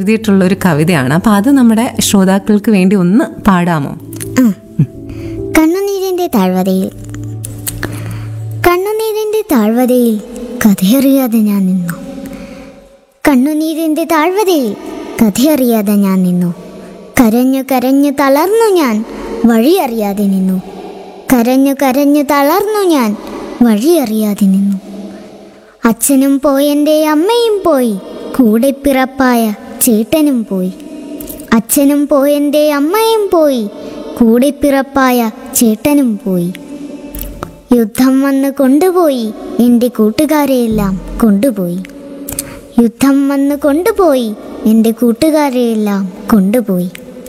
എഴുതിയിട്ടുള്ള ഒരു കവിതയാണ് അപ്പൊ അത് നമ്മുടെ ശ്രോതാക്കൾക്ക് വേണ്ടി ഒന്ന് പാടാമോ ആ കണ്ണുനീരിൻ്റെ താഴ്വരയിൽ കണ്ണുനീരിൻ്റെ താഴ്വരയിൽ കഥയറിയാതെ ഞാൻ നിന്നു കണ്ണുനീരിൻ്റെ താഴ്വരയിൽ കഥയറിയാതെ ഞാൻ നിന്നു കരഞ്ഞു കരഞ്ഞു തളർന്നു ഞാൻ വഴിയറിയാതെ നിന്നു കരഞ്ഞു കരഞ്ഞു തളർന്നു ഞാൻ വഴിയറിയാതെ നിന്നു അച്ഛനും പോയെൻ്റെ അമ്മയും പോയി കൂടെ പിറപ്പായ ചേട്ടനും പോയി അച്ഛനും പോയെൻ്റെ അമ്മയും പോയി കൂടെ പിറപ്പായ ചേട്ടനും പോയി യുദ്ധം വന്ന് കൊണ്ടുപോയി എൻ്റെ കൂട്ടുകാരെയെല്ലാം കൊണ്ടുപോയി യുദ്ധം വന്ന് കൊണ്ടുപോയി എൻ്റെ കൂട്ടുകാരെയെല്ലാം കൊണ്ടുപോയി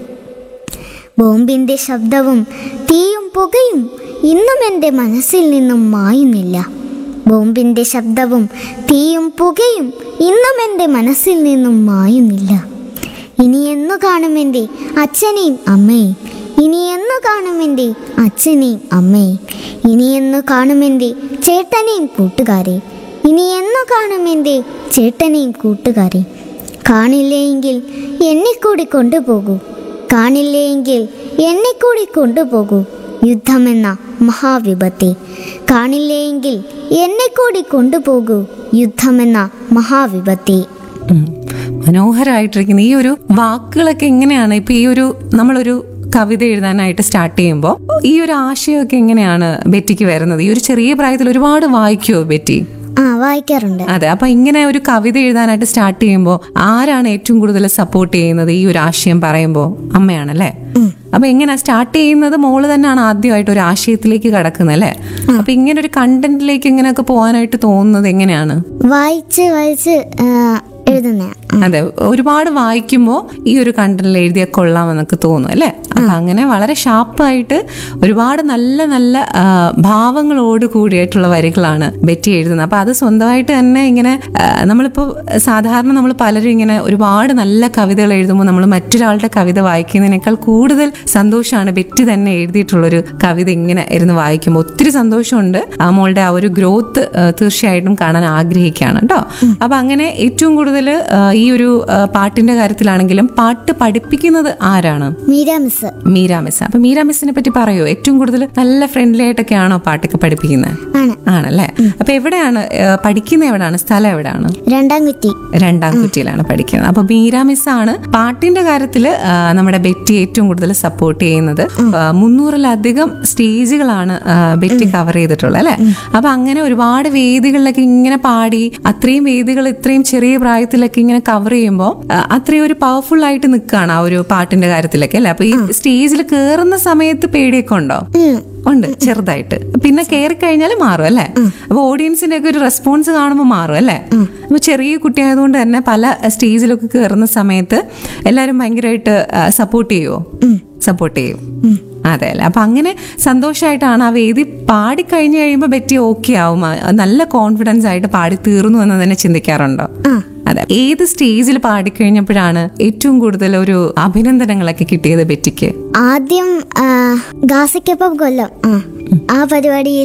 ബോംബിൻ്റെ ശബ്ദവും തീയും പുകയും ഇന്നും എൻ്റെ മനസ്സിൽ നിന്നും മായുന്നില്ല ബോംബിൻ്റെ ശബ്ദവും തീയും പുകയും ഇന്നും എൻ്റെ മനസ്സിൽ നിന്നും മായുന്നില്ല ഇനി എന്നു കാണും എൻ്റെ അച്ഛനെയും അമ്മയെയും ഇനി എന്നു കാണും എൻ്റെ അച്ഛനെയും അമ്മയെയും ഇനി എന്നു കാണും എൻ്റെ ചേട്ടനെയും കൂട്ടുകാരെയും ഇനി എന്നു കാണും എൻ്റെ ചേട്ടനെയും കൂട്ടുകാരെയും കാണില്ലെങ്കിൽ എന്നെ കൂടി കൊണ്ടുപോകൂ കാണില്ലെങ്കിൽ എന്നെ കൂടി കൊണ്ടുപോകൂ യുദ്ധമെന്ന മഹാവിപത്തെ കാണില്ലെങ്കിൽ എന്നെ കൂടി കൊണ്ടുപോകൂ യുദ്ധമെന്ന മഹാവിപത്തെ ഉം. മനോഹരമായിട്ടിരിക്കുന്ന ഈ ഒരു വാക്കുകളൊക്കെ എങ്ങനെയാണ് ഇപ്പൊ ഈ ഒരു നമ്മളൊരു കവിത എഴുതാനായിട്ട് സ്റ്റാർട്ട് ചെയ്യുമ്പോൾ ഈ ഒരു ആശയമൊക്കെ എങ്ങനെയാണ് ബെറ്റിക്ക് വരുന്നത് ഈ ഒരു ചെറിയ പ്രായത്തിൽ ഒരുപാട് വായിക്കുമോ ബെറ്റി ആ വായിക്കാറുണ്ട് അതെ അപ്പൊ ഇങ്ങനെ ഒരു കവിത എഴുതാനായിട്ട് സ്റ്റാർട്ട് ചെയ്യുമ്പോൾ ആരാണ് ഏറ്റവും കൂടുതൽ സപ്പോർട്ട് ചെയ്യുന്നത് ഈ ഒരു ആശയം പറയുമ്പോൾ അമ്മയാണല്ലേ അപ്പൊ എങ്ങനെ സ്റ്റാർട്ട് ചെയ്യുന്നത് മോള് തന്നെയാണ് ആദ്യമായിട്ട് ഒരു ആശയത്തിലേക്ക് കടക്കുന്നത് അല്ലേ അപ്പൊ ഇങ്ങനെ ഒരു കണ്ടന്റിലേക്ക് ഇങ്ങനെയൊക്കെ പോകാനായിട്ട് തോന്നുന്നത് എങ്ങനെയാണ് വായിച്ച് വായിച്ച് ആ, എഴുതുന്ന അതെ ഒരുപാട് വായിക്കുമ്പോൾ ഈ ഒരു കണ്ടന്റിൽ എഴുതിയ കൊള്ളാമെന്നൊക്കെ തോന്നും അല്ലേ അപ്പൊ അങ്ങനെ വളരെ ഷാർപ്പായിട്ട് ഒരുപാട് നല്ല നല്ല ആ, ഭാവങ്ങളോട് കൂടിയായിട്ടുള്ള വരികളാണ് ബെറ്റി എഴുതുന്നത് അപ്പൊ അത് സ്വന്തമായിട്ട് തന്നെ ഇങ്ങനെ ആ, നമ്മളിപ്പോ സാധാരണ നമ്മൾ പലരും ഇങ്ങനെ ഒരുപാട് നല്ല കവിതകൾ എഴുതുമ്പോൾ നമ്മൾ മറ്റൊരാളുടെ കവിത വായിക്കുന്നതിനേക്കാൾ കൂടുതൽ സന്തോഷമാണ് ബെറ്റി തന്നെ എഴുതിയിട്ടുള്ളൊരു കവിത ഇങ്ങനെ ഇരുന്ന് വായിക്കുമ്പോൾ ഒത്തിരി സന്തോഷമുണ്ട് ആ മോളുടെ ആ ഒരു ഗ്രോത്ത് തീർച്ചയായിട്ടും കാണാൻ ആഗ്രഹിക്കുകയാണ് കേട്ടോ അപ്പൊ അങ്ങനെ ഏറ്റവും കൂടുതൽ ഈ ഒരു ആ, പാട്ടിന്റെ കാര്യത്തിലാണെങ്കിലും പാട്ട് പഠിപ്പിക്കുന്നത് ആരാണ് മീര മിസ് മീര മിസ് അപ്പൊ മീര മിസ്സിനെ പറ്റി പറയോ ഏറ്റവും കൂടുതൽ നല്ല ഫ്രണ്ട്ലി ആയിട്ടൊക്കെയാണോ പാട്ടൊക്കെ പഠിപ്പിക്കുന്നത് ആണ് ആണല്ലേ അപ്പൊ എവിടെയാണ് ആ, പഠിക്കുന്ന എവിടെയാണ് സ്ഥലം എവിടെയാണ് രണ്ടാം കുറ്റി രണ്ടാം കുറ്റിയിലാണ് പഠിക്കുന്നത് അപ്പൊ മീര മിസ്സാണ് പാട്ടിന്റെ കാര്യത്തിൽ നമ്മുടെ ബെറ്റി ഏറ്റവും കൂടുതൽ സപ്പോർട്ട് ചെയ്യുന്നത് ആ, മുന്നൂറിലധികം സ്റ്റേജുകളാണ് ആ, ബെറ്റി കവർ ചെയ്തിട്ടുള്ളത് അല്ലെ അപ്പൊ അങ്ങനെ ഒരുപാട് വേദികളിലൊക്കെ ഇങ്ങനെ പാടി അത്രയും വേദികൾ ഇത്രയും ചെറിയ പ്രായത്തിലൊക്കെ ഇങ്ങനെ കവർ ചെയ്യുമ്പോൾ അത്രയും ഒരു പവർഫുൾ ആയിട്ട് നിൽക്കുകയാണ് ആ ഒരു പാട്ടിന്റെ കാര്യത്തിലൊക്കെ അല്ലെ അപ്പൊ ഈ സ്റ്റേജിൽ കയറുന്ന സമയത്ത് പേടിയൊക്കെ ഉണ്ടോ ഉം. ഉണ്ട് ചെറുതായിട്ട് പിന്നെ കയറി കഴിഞ്ഞാൽ മാറും അല്ലേ അപ്പൊ ഓഡിയൻസിന്റെ ഒക്കെ ഒരു റെസ്പോൺസ് കാണുമ്പോൾ മാറും അല്ലേ അപ്പൊ ചെറിയ കുട്ടിയായതുകൊണ്ട് തന്നെ പല സ്റ്റേജിലൊക്കെ കയറുന്ന സമയത്ത് എല്ലാരും ഭയങ്കരമായിട്ട് സപ്പോർട്ട് ചെയ്യുവോ സപ്പോർട്ട് ചെയ്യും അതെ അല്ലേ അപ്പൊ അങ്ങനെ സന്തോഷമായിട്ടാണ് ആ വേദി പാടി കഴിഞ്ഞു കഴിയുമ്പോൾ ബെറ്റി ഓക്കെ ആവും ആ, നല്ല കോൺഫിഡൻസ് ആയിട്ട് പാടി തീർന്നു എന്ന് തന്നെ ചിന്തിക്കാറുണ്ടോ അതെ ഏത് സ്റ്റേജിൽ പാടിക്കഴിഞ്ഞപ്പോഴാണ് ഏറ്റവും കൂടുതൽ ഒരു അഭിനന്ദനങ്ങളൊക്കെ കിട്ടിയത് ബെറ്റിക്ക് ആദ്യം ആ, ഗാസയ്ക്കൊപ്പം കൊല്ലം ആ ആ പരിപാടിയിൽ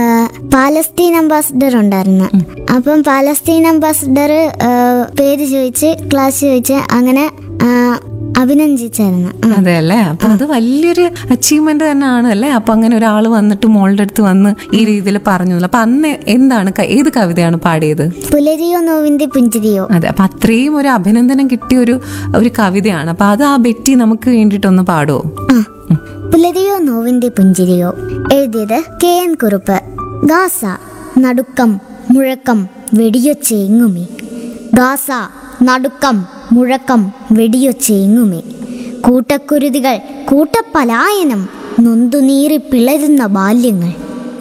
പാലസ്തീൻ അംബാസിഡർ ഉണ്ടായിരുന്നു അപ്പം പാലസ്തീൻ അംബാസിഡർ പേര് ചോദിച്ച് ക്ലാസ് ചോദിച്ച് അങ്ങനെ ആ, അഭിനന്ദിച്ചായിരുന്നു ആ. അതെ അല്ലേ അപ്പൊ അത് വലിയൊരു അച്ചീവ്മെന്റ് തന്നെയാണ് അല്ലേ അപ്പൊ അങ്ങനെ ഒരാൾ വന്നിട്ട് മോളുടെ അടുത്ത് വന്ന് ഈ രീതിയിൽ പറഞ്ഞു അപ്പൊ അന്ന് എന്താണ് ക- ഏത് കവിതയാണ് പാടിയത് പുലരിയോ നോവിന്റെ പുഞ്ചിരിയോ അതെ അപ്പൊ അത്രയും ഒരു അഭിനന്ദനം കിട്ടിയ ഒരു ഒരു കവിതയാണ് അപ്പൊ അത് ആ ബെറ്റി നമുക്ക് വേണ്ടിയിട്ടൊന്ന് പാടുവോ ആ പുലരിയോ നോവിന്റെ പുഞ്ചിരിയോ എഴുതിയത് കെ എൻ കുറുപ്പ് ഗാസ നടുക്കം മുഴക്കം വെടിയൊച്ചെങ്ങുമേ ഗാസ നടുക്കം മുഴക്കം വെടിയൊച്ചെങ്ങുമേ കൂട്ടക്കുരുതികൾ കൂട്ടപ്പലായനം നൊന്തുനീറി പിളരുന്ന ബാല്യങ്ങൾ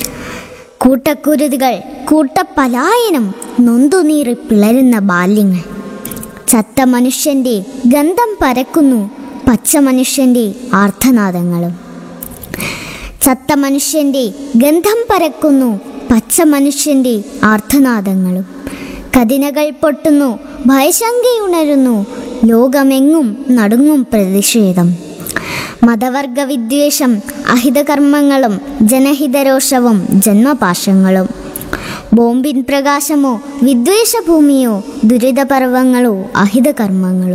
കൂട്ടക്കുരുതികൾ കൂട്ടപ്പലായനം നൊന്തുനീറി പിളരുന്ന ബാല്യങ്ങൾ ചത്ത മനുഷ്യന്റെ ഗന്ധം പരക്കുന്നു പച്ച മനുഷ്യന്റെ ആർത്തനാദങ്ങളും ചത്ത മനുഷ്യന്റെ ഗന്ധം പരക്കുന്നു പച്ച മനുഷ്യന്റെ ആർത്തനാദങ്ങളും കതിനകൾ പൊട്ടുന്നു ഭയശങ്കയുണരുന്നു ലോകമെങ്ങും നടുങ്ങും പ്രതിഷേധം മതവർഗ വിദ്വേഷം അഹിതകർമ്മങ്ങളും ജനഹിതരോഷവും ജന്മപാശങ്ങളും ബോംബിൻ പ്രകാശമോ വിദ്വേഷഭൂമിയോ ദുരിതപർവങ്ങളോ അഹിതകർമ്മങ്ങളോ